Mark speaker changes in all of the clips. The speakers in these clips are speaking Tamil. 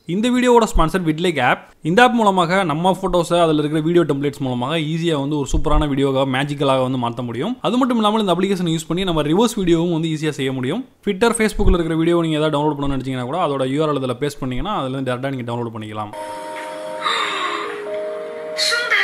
Speaker 1: இந்த வீடியோவோட ஸ்பான்சர் விட்லைக் ஆப் இந்த ஆப் மூலமாக நம்ம ஃபோட்டோஸை அதில் இருக்கிற வீடியோ டெம்ப்ளேட்ஸ் மூலமாக ஈஸியாக வந்து ஒரு சூப்பரான வீடியோவாக மேஜிக்கலாக வந்து மாற்ற முடியும் அது மட்டும் இல்லாமல் இந்த அப்ளிகேஷன் யூஸ் பண்ணி நம்ம ரிவர்ஸ் வீடியோவும் வந்து ஈஸியாக செய்ய முடியும் ட்விட்டர் ஃபேஸ்புக்கில் இருக்கிற வீடியோ நீங்கள் ஏதாவது டவுன்லோட் பண்ணணும்னு நினச்சிங்கன்னா கூட அதோட யூஆர்எல் அதில் பேஸ்ட் பண்ணிங்கன்னா அதில் வந்து டேரெக்டாக நீங்கள் டவுன்லோட் பண்ணிக்கலாம்
Speaker 2: 兄台，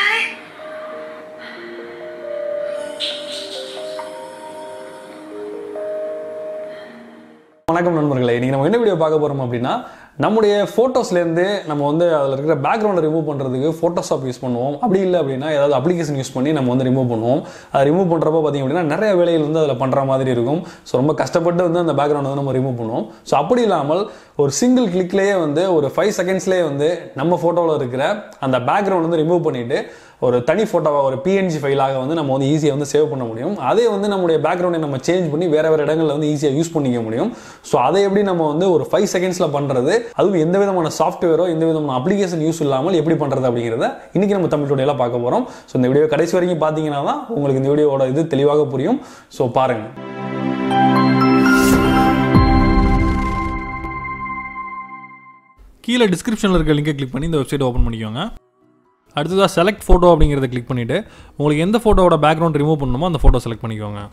Speaker 1: வணக்கம் நண்பர்களே இன்றைக்கி நம்ம என்ன வீடியோ பார்க்க போகிறோம் அப்படின்னா நம்முடைய ஃபோட்டோஸ்லேருந்து நம்ம வந்து அதில் இருக்கிற பேக்ரவுண்டை ரிமூவ் பண்ணுறதுக்கு ஃபோட்டோஷாப் யூஸ் பண்ணுவோம் அப்படி இல்லை அப்படின்னா ஏதாவது அப்ளிகேஷன் யூஸ் பண்ணி நம்ம வந்து ரிமூவ் பண்ணுவோம் அதை ரிமூவ் பண்ணுறப்ப பார்த்திங்க அப்படின்னா நிறைய வேலைகள் வந்து அதில் பண்ணுற மாதிரி இருக்கும் ஸோ ரொம்ப கஷ்டப்பட்டு வந்து அந்த பேக்ரவுண்டை வந்து நம்ம ரிமூவ் பண்ணுவோம் ஸோ அப்படி இல்லாமல் ஒரு சிங்கிள் கிளிக்லேயே வந்து ஒரு ஃபைவ் செகண்ட்ஸ்லேயே வந்து நம்ம ஃபோட்டோவில் இருக்கிற அந்த பேக்ரவுண்ட் வந்து ரிமூவ் பண்ணிவிட்டு ஒரு தனி ஃபோட்டோவாக ஒரு பிஎன்ஜி ஃபைலாக வந்து நம்ம வந்து ஈஸியாக வந்து சேவ் பண்ண முடியும் அதே வந்து நம்முடைய பேக்ரவுண்டை நம்ம சேஞ்ச் பண்ணி வேற வேறு இடங்களில் வந்து ஈஸியாக யூஸ் பண்ணிக்க முடியும் ஸோ அதை எப்படி நம்ம வந்து ஒரு ஃபைவ் செகண்ட்ஸில் பண்ணுறது அதுவும் எந்த விதமான சாஃப்ட்வேரோ எந்த விதமான அப்ளிகேஷன் யூஸ் இல்லாமல் எப்படி பண்ணுறது அப்படிங்கிறத இன்றைக்கி நம்ம தமிழ் டுடேலாம் பார்க்க போகிறோம் ஸோ இந்த வீடியோ கடைசி வரைக்கும் பார்த்தீங்கன்னா தான் உங்களுக்கு இந்த வீடியோவோட இது தெளிவாக புரியும் ஸோ பாருங்கள் கீழே டிஸ்கிரிப்ஷனில் இருக்க லிங்கை கிளிக் பண்ணி இந்த வெப்சைட் ஓப்பன் பண்ணிக்கோங்க அடுத்ததாக செலக்ட் ஃபோட்டோ அப்படிங்கிறத கிளிக் பண்ணிவிட்டு உங்களுக்கு எந்த ஃபோட்டோவோட பேக்ரவுண்ட் ரிமூவ் பண்ணணுமோ அந்த ஃபோட்டோ செலக்ட் பண்ணிக்கோங்க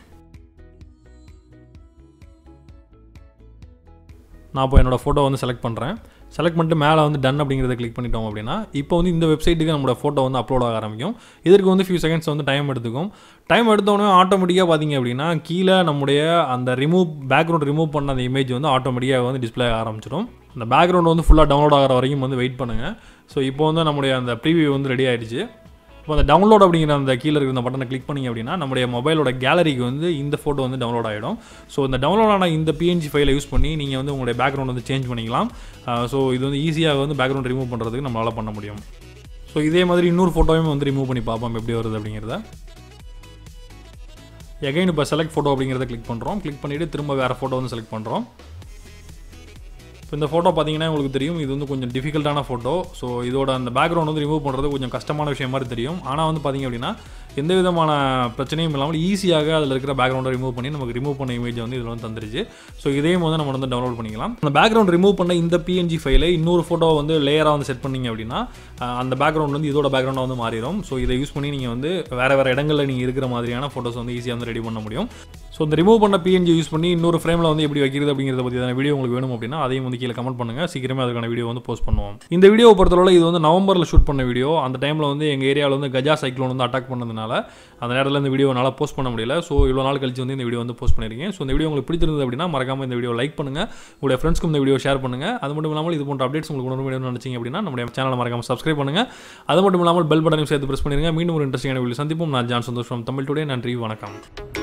Speaker 1: நான் இப்போ என்னோடய ஃபோட்டோ வந்து செலக்ட் பண்ணுறேன் செலக்ட் பண்ணிட்டு மேலே வந்து டன் அப்படிங்கிறத கிளிக் பண்ணிட்டோம் அப்படின்னா இப்போ வந்து இந்த வெப்சைட்டுக்கு நம்மளோட ஃபோட்டோ வந்து அப்லோட் ஆக ஆரம்பிக்கும் இதற்கு வந்து ஃபியூ செகண்ட்ஸ் வந்து டைம் எடுத்துக்கும் டைம் எடுத்தோடனே ஆட்டோமேட்டிக்காக பார்த்தீங்க அப்படின்னா கீழே நம்முடைய அந்த ரிமூவ் பேக்ரவுண்ட் ரிமூவ் பண்ண அந்த இமேஜ் வந்து ஆட்டோமேட்டிக்காக வந்து டிஸ்பிளே ஆக ஆரம்பிச்சிடும் அந்த பேக்ரவுண்ட் வந்து ஃபுல்லாக டவுன்லோட் ஆகிற வரைக்கும் வந்து வெயிட் பண்ணுங்கள் ஸோ இப்போ வந்து நம்முடைய அந்த ப்ரீவியூ வந்து ரெடி ஆயிடுச்சு இப்போ அந்த டவுன்லோட் அப்படிங்கிற அந்த கீழே இருக்கிற அந்த பட்டனை கிளிக் பண்ணிங்க அப்படின்னா நம்முடைய மொபைலோட கேலரிக்கு வந்து இந்த ஃபோட்டோ வந்து டவுன்லோட் ஆகிடும் ஸோ இந்த டவுன்லோட் ஆன இந்த பிஎன்ஜி ஃபைலை யூஸ் பண்ணி நீங்கள் வந்து உங்களுடைய பேக்ரவுண்ட் வந்து சேஞ்ச் பண்ணிக்கலாம் ஸோ இது வந்து ஈஸியாக வந்து பேக்ரவுண்ட் ரிமூவ் பண்ணுறதுக்கு நம்மளால் பண்ண முடியும் ஸோ இதே மாதிரி இன்னொரு ஃபோட்டோவையும் வந்து ரிமூவ் பண்ணி பார்ப்போம் எப்படி வருது அப்படிங்கிறத எகைன் இப்போ செலக்ட் ஃபோட்டோ அப்படிங்கிறத கிளிக் பண்ணுறோம் கிளிக் பண்ணிவிட்டு திரும்ப வேறு ஃபோட்டோ வந்து செலக்ட் பண்ணுறோம் இப்போ இந்த ஃபோட்டோ பார்த்தீங்கன்னா உங்களுக்கு தெரியும் இது வந்து கொஞ்சம் டிஃபிகல்ட்டான ஃபோட்டோ ஸோ இதோட அந்த பேக்ரவுண்ட் வந்து ரிமூவ் பண்ணுறது கொஞ்சம் கஷ்டமான விஷயம் மாதிரி தெரியும் ஆனால் வந்து பார்த்தீங்க அப்படின்னா எந்த விதமான பிரச்சனையும் இல்லாமல் ஈஸியாக அதில் இருக்கிற பேக்ரவுண்டை ரிமூவ் பண்ணி நமக்கு ரிமூவ் பண்ண இமேஜ் வந்து இதில் வந்து தந்துருச்சு ஸோ இதையும் வந்து நம்ம வந்து டவுன்லோட் பண்ணிக்கலாம் அந்த பேக்ரவுண்ட் ரிமூவ் பண்ண இந்த பிஎன்ஜி ஃபைலை இன்னொரு ஃபோட்டோ வந்து லேயராக வந்து செட் பண்ணீங்க அப்படின்னா அஹ், அந்த பேக்ரவுண்ட் வந்து இதோட பேக்ரவுண்டாக வந்து மாறிடும் ஸோ இதை யூஸ் பண்ணி நீங்கள் வந்து வேறு வேறு இடங்களில் நீங்கள் இருக்கிற மாதிரியான ஃபோட்டோஸ் வந்து ஈஸியாக வந்து ரெடி பண்ண முடியும் ஸோ இந்த ரிமூவ் பண்ண பிஎன்ஜி யூஸ் பண்ணி இன்னொரு ஃப்ரேமில் வந்து எப்படி வைக்கிறது அப்படிங்கிறத பற்றி வீடியோ உங்களுக்கு வேணும் அப்படின்னா அதையும் வந்து கீழே கமெண்ட் பண்ணுங்கள் சீக்கிரமே அதுக்கான வீடியோ வந்து போஸ்ட் பண்ணுவோம் இந்த வீடியோ பொறுத்தளவு இது வந்து நவம்பரில் ஷூட் பண்ண வீடியோ அந்த டைமில் வந்து எங்கள் ஏரியாவில் வந்து கஜா சைக்ளோன் வந்து அட்டாக் பண்ணதுனால அந்த நேரத்தில் இந்த வீடியோ என்னால் போஸ்ட் பண்ண முடியல ஸோ இவ்வளோ நாள் கழிச்சு வந்து இந்த வீடியோ வந்து போஸ்ட் பண்ணியிருக்கேன் ஸோ இந்த வீடியோ உங்களுக்கு பிடிச்சிருந்தது அப்படின்னா மறக்காம இந்த வீடியோ லைக் பண்ணுங்கள் உங்களுடைய ஃப்ரெண்ட்ஸ்க்கும் இந்த வீடியோ ஷேர் பண்ணுங்கள் அது மட்டும் இல்லாமல் இது போன்ற அப்டேட்ஸ் உங்களுக்கு உணர்வு வேணும்னு நினச்சிங்க அப்படின்னா நம்முடைய சேனலை மறக்காம சப்ஸ்கிரைப் பண்ணுங்கள் அது மட்டும் இல்லாமல் பெல் பட்டனையும் சேர்த்து ப்ரெஸ் பண்ணிருங்க மீண்டும் ஒரு இன்ட்ரெஸ்டிங்கான வீடியோ சந்திப்போம் நான் ஜான் சந்தோஷம் தமிழ் டுடே நன்றி வணக்கம்